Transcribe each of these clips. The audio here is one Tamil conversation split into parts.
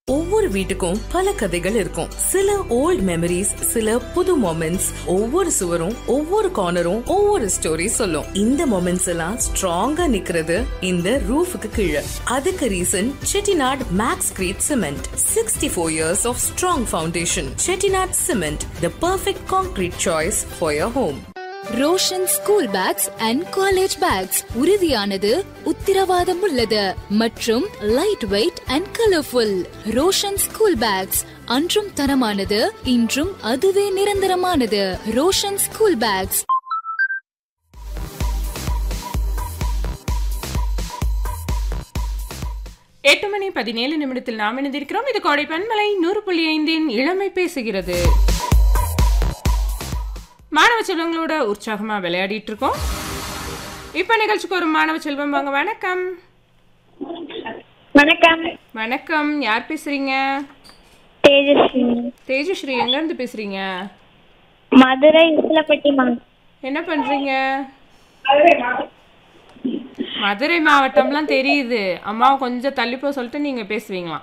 ஒவ்வொரு வீட்டுக்கும் பல கதைகள் இருக்கும் சில ஓல்ட் மெமரிஸ் சில புது மொமெண்ட்ஸ் ஒவ்வொரு சுவரும் ஒவ்வொரு கார்னரும் ஒவ்வொரு ஸ்டோரி சொல்லும் இந்த மொமெண்ட்ஸ் எல்லாம் ஸ்ட்ராங்கா நிக்கிறது இந்த ரூஃபுக்கு கீழே அதுக்கு reason Chettinad maxcrete cement sixty four years of strong foundation Chettinad cement the perfect concrete choice for your home Roshan school bags and college bags உறுதியானது உத்திரவாதம் உள்ளது மற்றும் light weight and colourful Roshan school bags அன்றும் தரமானது இன்றும் அதுவே நிரந்தரமானது ரோஷன் ஸ்கூல் பேக்ஸ் எட்டு மணி பதினேழு நிமிடத்தில் நாம் இணைந்திருக்கிறோம் இது கோடை பன்மலை நூறு புள்ளி ஐந்தின் இளமை பேசுகிறது மாணவ செல்வங்களோட உற்சாகமா விளையாடிட்டு இருக்கோம் இப்ப நிகழ்ச்சிக்கு ஒரு மாணவ செல்வம் வாங்க வணக்கம் வணக்கம் வணக்கம் யார் பேசுறீங்க தேஜஸ்வி தேஜஸ்ரீ எங்க இருந்து பேசுறீங்க மதுரை உசிலப்பட்டி மா என்ன பண்றீங்க மதுரை மாவட்டம்லாம் தெரியுது அம்மாவை கொஞ்சம் தள்ளி போக சொல்லிட்டு நீங்க பேசுவீங்களாம்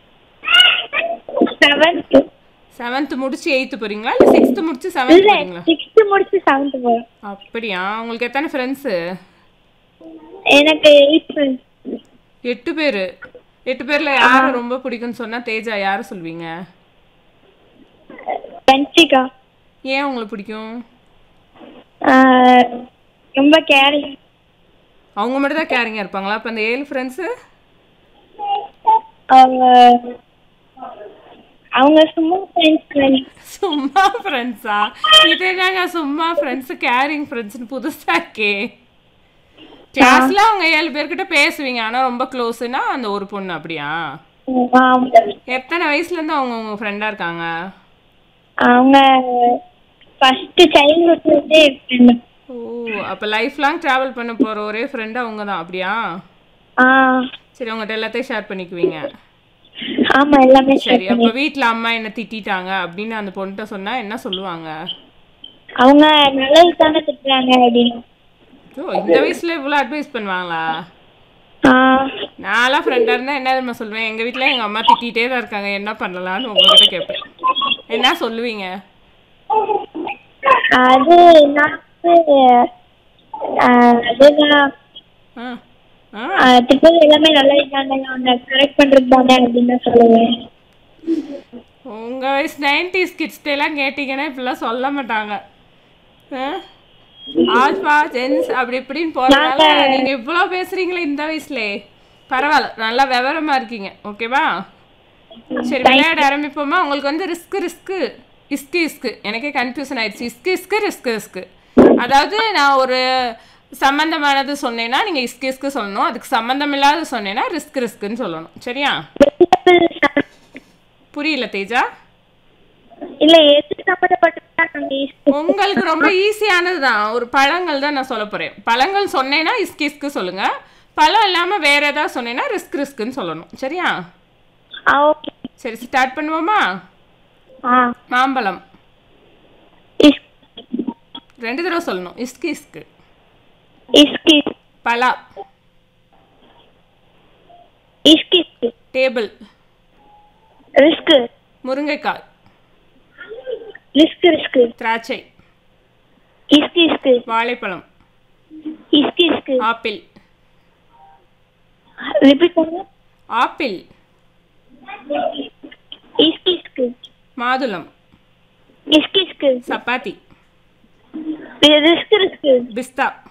செவன்த் செவன்த் முடிச்சு எயித்து போறீங்களா இல்ல சிக்ஸ்த் முடிச்சு செவன்த் இல்ல போறீங்களா சிக்ஸ்த் முடிச்சு செவன்த் போறோம் அப்படியா உங்களுக்கு எத்தனை ஃப்ரெண்ட்ஸு எனக்கு எயிட் ஃப்ரெண்ட்ஸ் எட்டு பேர் எட்டு பேர்ல யாரை ரொம்ப பிடிக்கும்னு சொன்னா தேஜா யாரை சொல்வீங்க தன்சிகா ஏன் உங்களுக்கு பிடிக்கும் ஆஹ், ரொம்ப கேரிங் அவங்க மட்டும் தான் கேரிங்கா இருப்பாங்களா அப்ப அந்த ஏழு ஃப்ரெண்ட்ஸு அவங்க அவங்க சும்மா ஃப்ரெண்ட்ஸ் சும்மா ஃப்ரெண்ட்ஸா இது என்னங்க சும்மா ஃப்ரெண்ட்ஸ் கேரிங் ஃப்ரெண்ட்ஸ்னு புதுசா இருக்கே கிளாஸ்ல அவங்க ஏழு பேர்கிட்ட பேசுவீங்க ஆனா ரொம்ப க்ளோஸ்னா அந்த ஒரு பொண்ணு அப்படியா எத்தனை வயசுல இருந்து அவங்க உங்க ஃப்ரெண்டா இருக்காங்க அவங்க ஃபர்ஸ்ட் சைல்ட்ஹுட்லேருந்தே ஃப்ரெண்ட் ஓ அப்ப லைஃப் லாங் டிராவல் பண்ண போற ஒரே ஃப்ரெண்ட் அவங்க தான் அப்படியா ஆ சரி உங்கள்கிட்ட எல்லாத்தையும் ஷேர் பண்ணிக்குவீங்க ஆமா எல்லாமே சரி அப்ப வீட்ல அம்மா என்ன திட்டிட்டாங்க அப்படின்னு அந்த பொண்ணுகிட்ட சொன்னா என்ன சொல்லுவாங்க அவங்க நல்லது தானே திட்டுறாங்க அப்படின்னு ஓ இந்த வயசுல இவ்வளவு அட்வைஸ் பண்ணுவாங்களா ஆ நான்லாம் ஃப்ரெண்டா இருந்தா என்ன தெரியுமா சொல்லுவேன் எங்க வீட்ல எங்க அம்மா திட்டிகிட்டே தான் இருக்காங்க என்ன பண்ணலாம்னு உங்ககிட்ட கேட்பேன் என்ன சொல்லுவீங்க அது நான் வந்து, ஆஹ், அது நான் ஆ ஆ ஆஹ், திட்டுறது எல்லாமே நல்லது தானே அவனை கரெக்ட் பண்றது தானே அப்படின்னு தான் சொல்லுவேன் உங்க வயசு நைன்டிஸ் கிட்ஸ்ட எல்லாம் கேட்டீங்கன்னா இப்படிலாம் சொல்ல மாட்டாங்க ஆ? ஆல்பா ஜென்ஸ் அப்படி இப்படின்னு போறதுனால நீங்க இவ்வளோ பேசுறீங்களே இந்த வயசுலே பரவாயில்ல நல்லா விவரமா இருக்கீங்க ஓகேவா சரி விளையாட ஆரம்பிப்போமா உங்களுக்கு வந்து ரிஸ்க் ரிஸ்க் இஸ்கு இஸ்கு எனக்கே கன்ஃபியூஷன் ஆயிடுச்சு இஸ்கு இஸ்கு ரிஸ்க் ரிஸ்க் அதாவது நான் ஒரு சம்பந்தமானது சொன்னேன்னா நீங்க இஸ்கு இஸ்கு சொல்லணும் அதுக்கு சம்பந்தம் இல்லாத சொன்னேன்னா ரிஸ்க் ரிஸ்க்குன்னு சொல்லணும் சரியா புரியல தேஜா இல்ல எது சம்மந்தப்பட்டதா நாங்க use உங்களுக்கு ரொம்ப ஈஸியானது தான் ஒரு பழங்கள் தான் நான் சொல்ல போறேன் பழங்கள் சொன்னேன்னா இஸ்கு இஸ்கு சொல்லுங்க பழம் இல்லாம வேற ஏதாவது சொன்னேன்னா ரிஸ்க் ரிஸ்க்குன்னு சொல்லணும் சரியா ஆ ஓகே சரி ஸ்டார்ட் பண்ணுவோமா ஆ மாம்பழம் இஸ் ரெண்டு தடவை சொல்லணும் இஸ்கு இஸ்கு இஸ்கி பலா இஸ்கி இஸ்கி டேபிள் ரிஸ்க் முருங்கைக்காய் ரிஸ்க் ரிஸ்க் திராட்சை இஸ்கி இஸ்கி வாழைப்பழம் இஸ்கி இஸ்கி ஆப்பிள் ரிப்பீட் பண்ணுங்க ஆப்பிள் இஸ்கி இஸ்கி மாதுளம் இஸ்கி இஸ்கி சப்பாத்தி ரிஸ்க் ரிஸ்க் பிஸ்தா